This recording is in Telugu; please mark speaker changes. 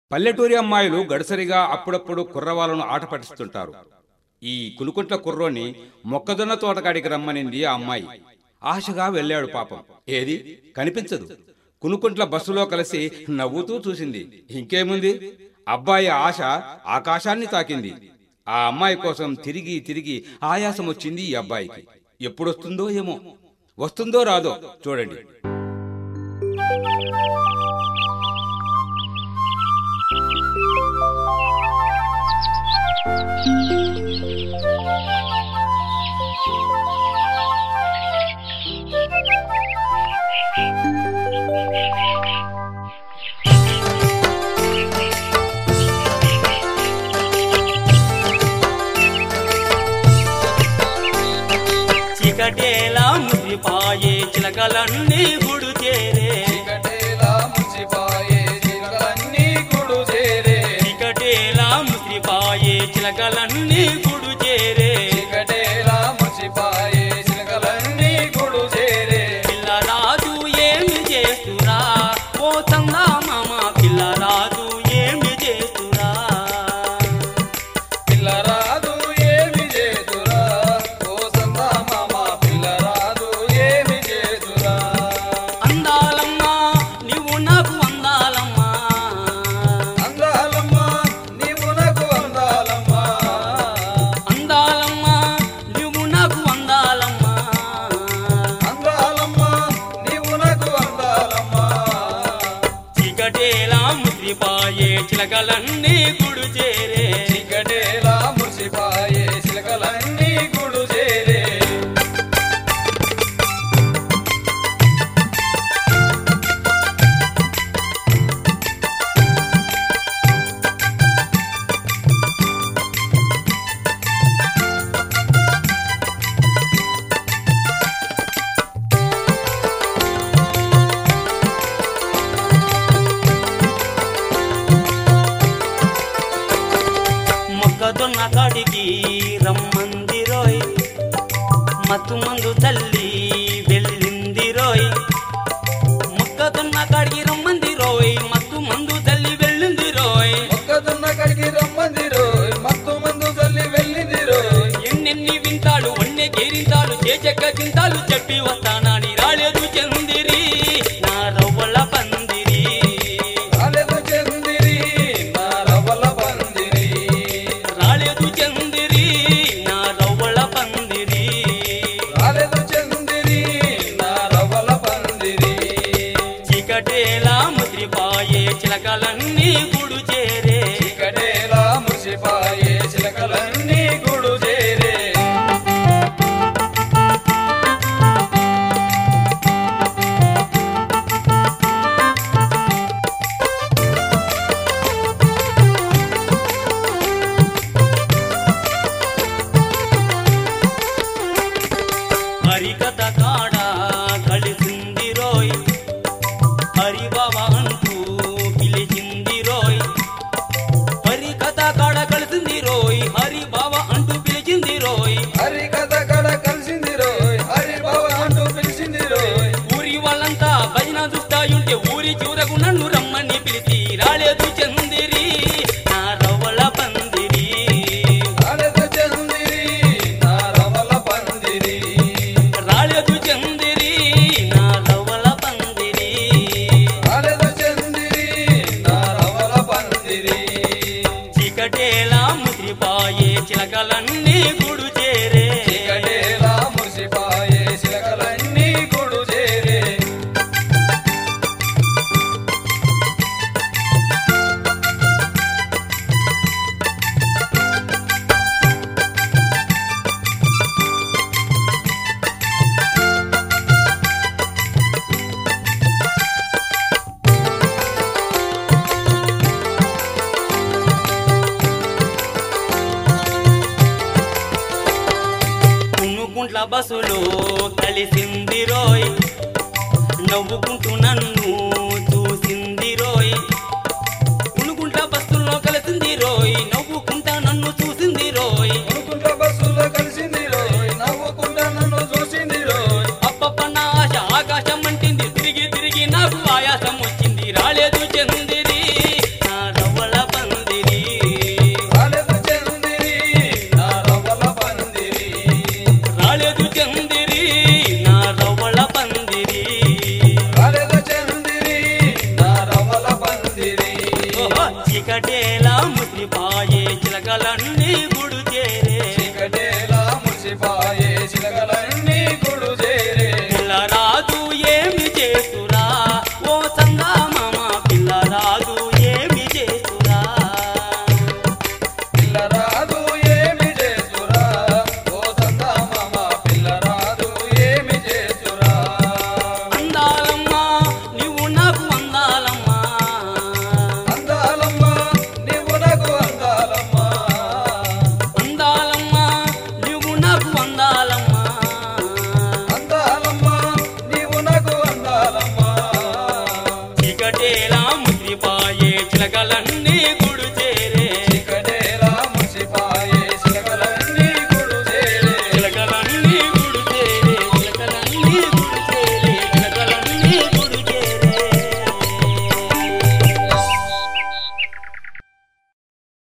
Speaker 1: పల్లెటూరి అమ్మాయిలు గడసరిగా అప్పుడప్పుడు కుర్రవాళ్ళను ఆట పట్టిస్తుంటారు ఈ కులుకుంట్ల కుర్రోని మొక్కజొన్న తోటకాడికి రమ్మనింది ఆ అమ్మాయి ఆశగా వెళ్ళాడు పాపం ఏది కనిపించదు కునుకుంట్ల బస్సులో కలిసి నవ్వుతూ చూసింది ఇంకేముంది అబ్బాయి ఆశ ఆకాశాన్ని తాకింది ఆ అమ్మాయి కోసం తిరిగి తిరిగి ఆయాసం వచ్చింది ఈ అబ్బాయికి ఎప్పుడొస్తుందో ఏమో వస్తుందో రాదో చూడండి
Speaker 2: చికటేలా ముసిపాయే చిలకలన్నీ గుడు చేరే
Speaker 3: చీకటేలా ముసిపాయే చిలకలన్నీ గుడు చేరే
Speaker 2: చికటేలా ముసిపాయే చిలకలన్నీ గుడు చేరే
Speaker 3: చీకటేలా ముసిపాయే చిలకలన్నీ గుడు చేరే
Speaker 2: పిల్లరాజు ఏమి చేస్తురా ఓ చందా మామ పిల్లరాజు ఏమి చేస్తురా
Speaker 3: పిల్లరాదు ఏమి చేతురా ఓ సందా మామ పిల్లరాదు ఏమి చేతురా
Speaker 2: అందాలమ్మా నువ్వు నాకు అందాలమ్మా
Speaker 3: అందాలమ్మా నీవు నాకు అందాలమ్మా
Speaker 2: అందాలమ్మా నువ్వు నాకు అందాలమ్మా
Speaker 3: అందాలమ్మా నీవు నాకు అందాలమ్మా
Speaker 2: చీకటేలా ముసిపాయే చిలకలన్నీ గుడు చేరే
Speaker 3: చీకటేలా ముసిపాయే చిలకలన్నీ గుడు చేరే
Speaker 2: మొక్కదొన్న కాడికి రమ్మంది రోయ్ మత్తు మందు తల్లి వెళ్ళింది రోయ్ మొక్కదొన్న కాడికి రమ్మంది రోయ్ మత్తు మందు తల్లి వెళ్ళింది రోయ్
Speaker 3: ఒక్కదున్న కడిగి రమ్మంది రోయ్ మత్తు మందు తల్లి వెళ్ళింది రోయ్
Speaker 2: ఎన్నెన్ని వింటాలు వన్నె కేరింతాలు చేచెక్క చింతాలు చెప్పి వస్తానని రాలేదు చందిరి నా రవ్వల పందిరి
Speaker 3: రాలేదు చందిరి నా రవ్వల పందిరి
Speaker 2: రాలేదు చందిరి నా రవ్వల పందిరి
Speaker 3: రాలేదు చందిరి నా రవ్వల పందిరి
Speaker 2: చీకటేలా ముద్రిపాయే చిలకలన్నీ గుడు చేరే
Speaker 3: చీకటేలా ముసిపాయే చిలకలన్నీ గుడు చేరే
Speaker 2: హరికథ కాడ కలిసింది రోయ్ హరిబాబ అంటూ పిలిచింది రోయ్ హరికథ కాడ కలిసింది రోయ్ హరి బాబా అంటూ పిలిచింది రోయ్
Speaker 3: హరి కథ కడ కలిసింది రోయ్ హరి బావ అంటూ పిలిచింది రోయ్
Speaker 2: ఊరి వాళ్ళంతా భజన చూస్తాయుంటే ఊరి చూరకు నన్ను రమ్మని పిలిచి రాలేదు చందిరి నా రవ్వల పందిరి
Speaker 3: రాలేదు చందిరి నా రవ్వల పందిరి
Speaker 2: రాలేదు చందిరి నా రవ్వల పందిరి
Speaker 3: రాలేదు చందిరి నా రవ్వల పందిరి
Speaker 2: చీకటేలా ముసిరిపాయే చిలకలన్నీ గుడు చేరే
Speaker 3: చీకటేలా మురిసిపాయే చిలకలన్నీ గుడు చేరే
Speaker 2: కున్నుకుంట్ల బస్సులో కలిసింది రోయ్ నవ్వుకుంటూ నన్ను చూసింది రోయ్ కునుకుంట్ల బస్సులో కలిసింది రోయ్ నవ్వుకుంటా నన్ను చూసింది రోయ్
Speaker 3: అనుకుంటా బస్సులో కలిసింది రోయ్ నవ్వుకుంటా నన్ను చూసింది రోయ్
Speaker 2: అప్పప్ప నా ఆశ ఆకాశం అంటింది తిరిగి తిరిగి నాకు ఆయాసం వచ్చింది రాలేదు చందిరి నా రవ్వల చీకటేలా ముసిపాయే చిలకలన్నీ గుడు చేరే
Speaker 3: చీకటేలా ముసిపాయే చిలకలన్నీ గుడు చేరే
Speaker 2: పిల్లరాజు ఏమి చేసురా ఓ సంగా మామ పిల్లరాజు ఏమి చేసురా
Speaker 3: పిల్లరాదు ఏమి చేసురా ఓ సందా మామ పిల్లరాదు ఏమి చేసురా
Speaker 2: అందాలమ్మా నువ్వు నాకు అందాలమ్మా
Speaker 3: అందాలమ్మా నీవు నాకు అందాలమ్మా
Speaker 2: అందాలమ్మా నువ్వు నాకు అందాలమ్మా
Speaker 3: అందాలమ్మా నీవు నాకు అందాలమ్మా
Speaker 2: చీకటేలా ముద్రిపాయే చిలకలన్నీ